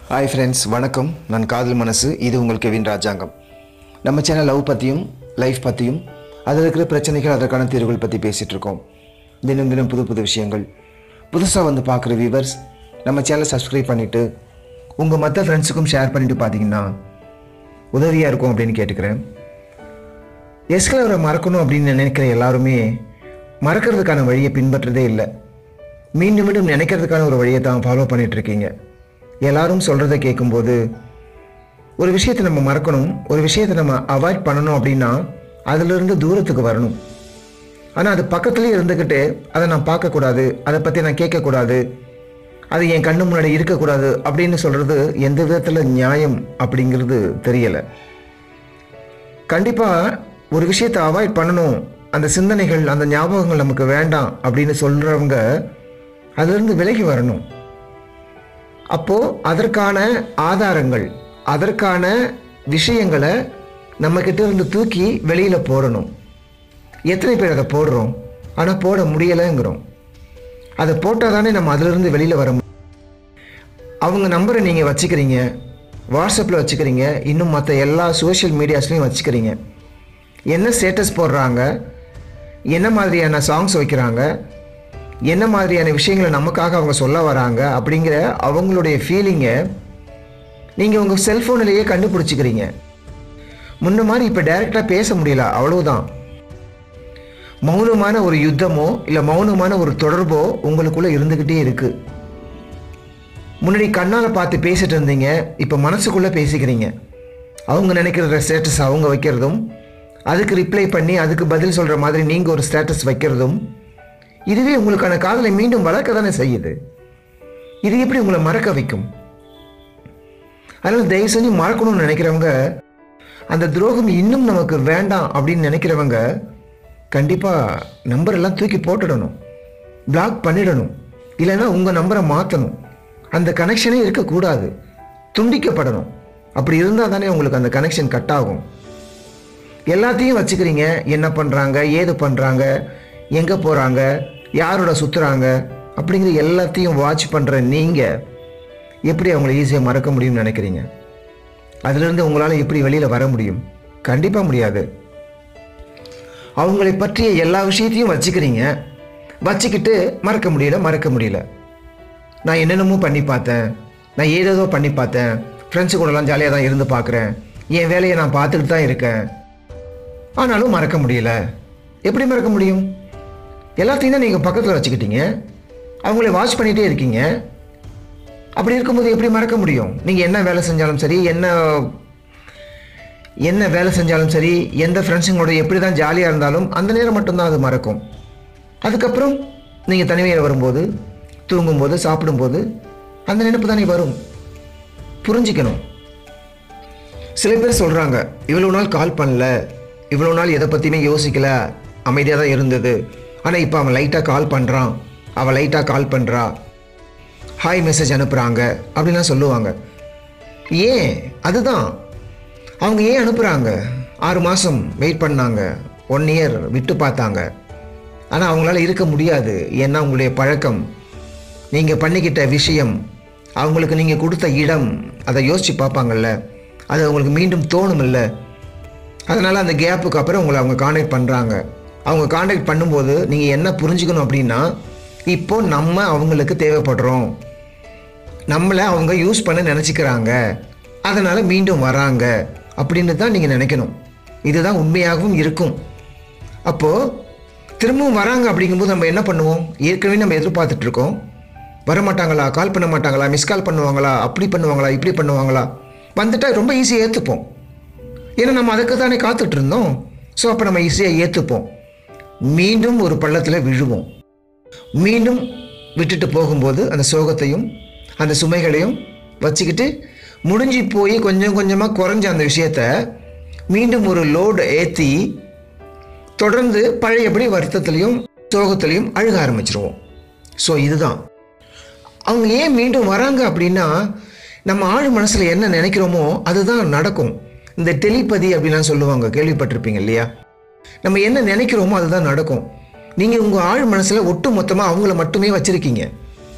hi friends வணக்கம் நான் காதல் மனசு இது உங்கள் கெவின் ராஜாங்கம் நம்ம சேனல் லவ் பற்றியும் லைஃப் பற்றியும் அதில் இருக்கிற பிரச்சனைகள் அதற்கான தீர்வுகள் பற்றி பேசிகிட்டு இருக்கோம் தினம் தினம் புது புது விஷயங்கள் புதுசாக வந்து பார்க்குற வியூவர்ஸ் நம்ம சேனலை சப்ஸ்கிரைப் பண்ணிவிட்டு உங்கள் மற்ற ஃப்ரெண்ட்ஸுக்கும் ஷேர் பண்ணிவிட்டு பார்த்தீங்கன்னா உதவியாக இருக்கும் அப்படின்னு கேட்டுக்கிறேன் எஸ்கலவரை மறக்கணும் அப்படின்னு நினைக்கிற எல்லாருமே மறக்கிறதுக்கான வழியை பின்பற்றதே இல்லை மீண்டும் மீண்டும் நினைக்கிறதுக்கான ஒரு வழியை தான் ஃபாலோ பண்ணிட்டு இருக்கீங்க எல்லாரும் சொல்கிறத கேட்கும்போது ஒரு விஷயத்தை நம்ம மறக்கணும் ஒரு விஷயத்தை நம்ம அவாய்ட் பண்ணணும் அப்படின்னா அதிலிருந்து தூரத்துக்கு வரணும் ஆனால் அது பக்கத்துலேயே இருந்துக்கிட்டு அதை நான் பார்க்கக்கூடாது அதை பற்றி நான் கேட்கக்கூடாது அது என் கண்ணு முன்னாடி இருக்கக்கூடாது அப்படின்னு சொல்கிறது எந்த விதத்தில் நியாயம் அப்படிங்கிறது தெரியலை கண்டிப்பாக ஒரு விஷயத்தை அவாய்ட் பண்ணணும் அந்த சிந்தனைகள் அந்த ஞாபகங்கள் நமக்கு வேண்டாம் அப்படின்னு சொல்கிறவங்க அதிலிருந்து விலகி வரணும் அப்போது அதற்கான ஆதாரங்கள் அதற்கான விஷயங்களை நம்மக்கிட்ட இருந்து தூக்கி வெளியில் போடணும் எத்தனை பேர் அதை போடுறோம் ஆனால் போட முடியலைங்கிறோம் அதை போட்டால் தானே நம்ம அதிலிருந்து வெளியில் வர முடியும் அவங்க நம்பரை நீங்கள் வச்சுக்கிறீங்க வாட்ஸ்அப்பில் வச்சுக்கிறீங்க இன்னும் மற்ற எல்லா சோஷியல் மீடியாஸ்லையும் வச்சுக்கிறீங்க என்ன ஸ்டேட்டஸ் போடுறாங்க என்ன மாதிரியான சாங்ஸ் வைக்கிறாங்க என்ன மாதிரியான விஷயங்களை நமக்காக அவங்க சொல்ல வராங்க அப்படிங்கிற அவங்களுடைய ஃபீலிங்கை நீங்கள் உங்கள் செல்ஃபோனிலேயே கண்டுபிடிச்சிக்கிறீங்க முன்ன மாதிரி இப்போ டைரெக்டாக பேச முடியல அவ்வளவுதான் மௌனமான ஒரு யுத்தமோ இல்லை மௌனமான ஒரு தொடர்போ உங்களுக்குள்ளே இருந்துக்கிட்டே இருக்குது முன்னாடி கண்ணால் பார்த்து பேசிட்டு இருந்தீங்க இப்போ மனசுக்குள்ளே பேசிக்கிறீங்க அவங்க நினைக்கிற ஸ்டேட்டஸ் அவங்க வைக்கிறதும் அதுக்கு ரிப்ளை பண்ணி அதுக்கு பதில் சொல்கிற மாதிரி நீங்கள் ஒரு ஸ்டேட்டஸ் வைக்கிறதும் இதுவே உங்களுக்கான காதலை மீண்டும் வளர்க்க தானே செய்யுது இது எப்படி உங்களை மறக்க வைக்கும் அதனால் தயவு செஞ்சு மறக்கணும்னு நினைக்கிறவங்க அந்த துரோகம் இன்னும் நமக்கு வேண்டாம் அப்படின்னு நினைக்கிறவங்க கண்டிப்பாக நம்பர் எல்லாம் தூக்கி போட்டுடணும் பிளாக் பண்ணிடணும் இல்லைன்னா உங்கள் நம்பரை மாற்றணும் அந்த கனெக்ஷனே இருக்கக்கூடாது துண்டிக்கப்படணும் அப்படி இருந்தால் தானே உங்களுக்கு அந்த கனெக்ஷன் கட் ஆகும் எல்லாத்தையும் வச்சுக்கிறீங்க என்ன பண்ணுறாங்க ஏது பண்ணுறாங்க எங்கே போகிறாங்க யாரோட சுற்றுறாங்க அப்படிங்கிற எல்லாத்தையும் வாட்ச் பண்ணுற நீங்கள் எப்படி அவங்கள ஈஸியாக மறக்க முடியும்னு நினைக்கிறீங்க அதிலிருந்து உங்களால் எப்படி வெளியில் வர முடியும் கண்டிப்பாக முடியாது அவங்களை பற்றிய எல்லா விஷயத்தையும் வச்சுக்கிறீங்க வச்சுக்கிட்டு மறக்க முடியல மறக்க முடியல நான் என்னென்னமோ பண்ணி பார்த்தேன் நான் ஏதேதோ பண்ணி பார்த்தேன் ஃப்ரெண்ட்ஸு கூடலாம் ஜாலியாக தான் இருந்து பார்க்குறேன் என் வேலையை நான் பார்த்துக்கிட்டு தான் இருக்கேன் ஆனாலும் மறக்க முடியல எப்படி மறக்க முடியும் எல்லாத்தையும் தான் நீங்கள் பக்கத்தில் வச்சுக்கிட்டீங்க அவங்கள வாட்ச் பண்ணிகிட்டே இருக்கீங்க அப்படி இருக்கும்போது எப்படி மறக்க முடியும் நீங்கள் என்ன வேலை செஞ்சாலும் சரி என்ன என்ன வேலை செஞ்சாலும் சரி எந்த ஃப்ரெண்ட்ஸுங்களோட எப்படி தான் ஜாலியாக இருந்தாலும் அந்த நேரம் மட்டும்தான் அது மறக்கும் அதுக்கப்புறம் நீங்கள் தனிமையில் வரும்போது தூங்கும்போது சாப்பிடும்போது அந்த நினைப்பு தானே வரும் புரிஞ்சிக்கணும் சில பேர் சொல்கிறாங்க இவ்வளோ நாள் கால் பண்ணல இவ்வளோ நாள் எதை பற்றியுமே யோசிக்கல அமைதியாக தான் இருந்தது ஆனால் இப்போ அவன் லைட்டாக கால் பண்ணுறான் அவள் லைட்டாக கால் பண்ணுறா ஹாய் மெசேஜ் அனுப்புகிறாங்க அப்படின்லாம் சொல்லுவாங்க ஏன் அதுதான் அவங்க ஏன் அனுப்புகிறாங்க ஆறு மாதம் வெயிட் பண்ணாங்க ஒன் இயர் விட்டு பார்த்தாங்க ஆனால் அவங்களால இருக்க முடியாது ஏன்னா உங்களுடைய பழக்கம் நீங்கள் பண்ணிக்கிட்ட விஷயம் அவங்களுக்கு நீங்கள் கொடுத்த இடம் அதை யோசித்து பார்ப்பாங்கல்ல அது அவங்களுக்கு மீண்டும் தோணுமில்ல அதனால் அந்த கேப்புக்கு அப்புறம் உங்களை அவங்க காண்டாக்ட் பண்ணுறாங்க அவங்க காண்டாக்ட் பண்ணும்போது நீங்கள் என்ன புரிஞ்சுக்கணும் அப்படின்னா இப்போ நம்ம அவங்களுக்கு தேவைப்படுறோம் நம்மளை அவங்க யூஸ் பண்ண நினச்சிக்கிறாங்க அதனால் மீண்டும் வராங்க அப்படின்னு தான் நீங்கள் நினைக்கணும் இதுதான் உண்மையாகவும் இருக்கும் அப்போது திரும்பவும் வராங்க அப்படிங்கும்போது நம்ம என்ன பண்ணுவோம் ஏற்கனவே நம்ம எதிர்பார்த்துட்ருக்கோம் வரமாட்டாங்களா கால் பண்ண மாட்டாங்களா மிஸ் கால் பண்ணுவாங்களா அப்படி பண்ணுவாங்களா இப்படி பண்ணுவாங்களா வந்துட்டால் ரொம்ப ஈஸியாக ஏற்றுப்போம் ஏன்னா நம்ம அதுக்கு தானே காத்துட்டு இருந்தோம் ஸோ அப்போ நம்ம ஈஸியாக ஏற்றுப்போம் மீண்டும் ஒரு பள்ளத்தில் விழுவோம் மீண்டும் விட்டுட்டு போகும்போது அந்த சோகத்தையும் அந்த சுமைகளையும் வச்சுக்கிட்டு முடிஞ்சு போய் கொஞ்சம் கொஞ்சமாக குறைஞ்ச அந்த விஷயத்த மீண்டும் ஒரு லோடு ஏற்றி தொடர்ந்து பழையபடி வருத்தத்துலேயும் சோகத்துலேயும் அழுக ஆரம்பிச்சிருவோம் ஸோ இதுதான் அவங்க ஏன் மீண்டும் வராங்க அப்படின்னா நம்ம ஆழ் மனசில் என்ன நினைக்கிறோமோ அதுதான் நடக்கும் இந்த டெலிபதி அப்படின்லாம் சொல்லுவாங்க கேள்விப்பட்டிருப்பீங்க இல்லையா நம்ம என்ன நினைக்கிறோமோ அதுதான் நடக்கும் நீங்கள் உங்கள் ஆழ் மனசில் ஒட்டு மொத்தமாக அவங்கள மட்டுமே வச்சுருக்கீங்க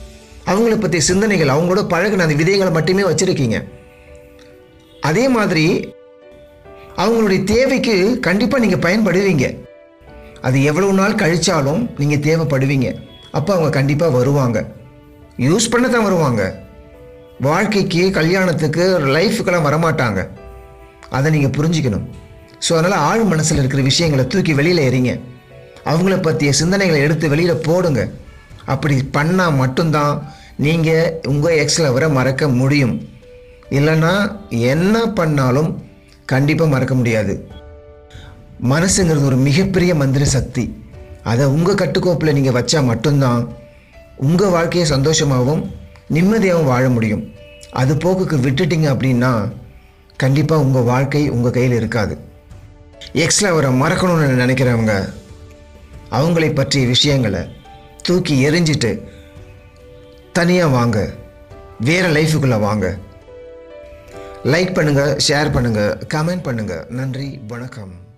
அவங்கள பற்றிய சிந்தனைகள் அவங்களோட பழகின அந்த விதைகளை மட்டுமே வச்சுருக்கீங்க அதே மாதிரி அவங்களுடைய தேவைக்கு கண்டிப்பாக நீங்கள் பயன்படுவீங்க அது எவ்வளவு நாள் கழித்தாலும் நீங்கள் தேவைப்படுவீங்க அப்போ அவங்க கண்டிப்பாக வருவாங்க யூஸ் பண்ண தான் வருவாங்க வாழ்க்கைக்கு கல்யாணத்துக்கு லைஃபுக்கெல்லாம் வரமாட்டாங்க அதை நீங்கள் புரிஞ்சுக்கணும் ஸோ அதனால் ஆழ் மனசில் இருக்கிற விஷயங்களை தூக்கி வெளியில் எறிங்க அவங்கள பற்றிய சிந்தனைகளை எடுத்து வெளியில் போடுங்க அப்படி பண்ணால் மட்டும்தான் நீங்கள் உங்கள் எக்ஸ் லவரை மறக்க முடியும் இல்லைன்னா என்ன பண்ணாலும் கண்டிப்பாக மறக்க முடியாது மனசுங்கிறது ஒரு மிகப்பெரிய மந்திர சக்தி அதை உங்கள் கட்டுக்கோப்பில் நீங்கள் வச்சா மட்டும்தான் உங்கள் வாழ்க்கையை சந்தோஷமாகவும் நிம்மதியாகவும் வாழ முடியும் அது போக்குக்கு விட்டுட்டீங்க அப்படின்னா கண்டிப்பாக உங்கள் வாழ்க்கை உங்கள் கையில் இருக்காது எக்ஸில் அவரை மறக்கணும்னு நினைக்கிறவங்க அவங்களை பற்றிய விஷயங்களை தூக்கி எரிஞ்சிட்டு தனியாக வாங்க வேறு லைஃபுக்குள்ளே வாங்க லைக் பண்ணுங்கள் ஷேர் பண்ணுங்கள் கமெண்ட் பண்ணுங்கள் நன்றி வணக்கம்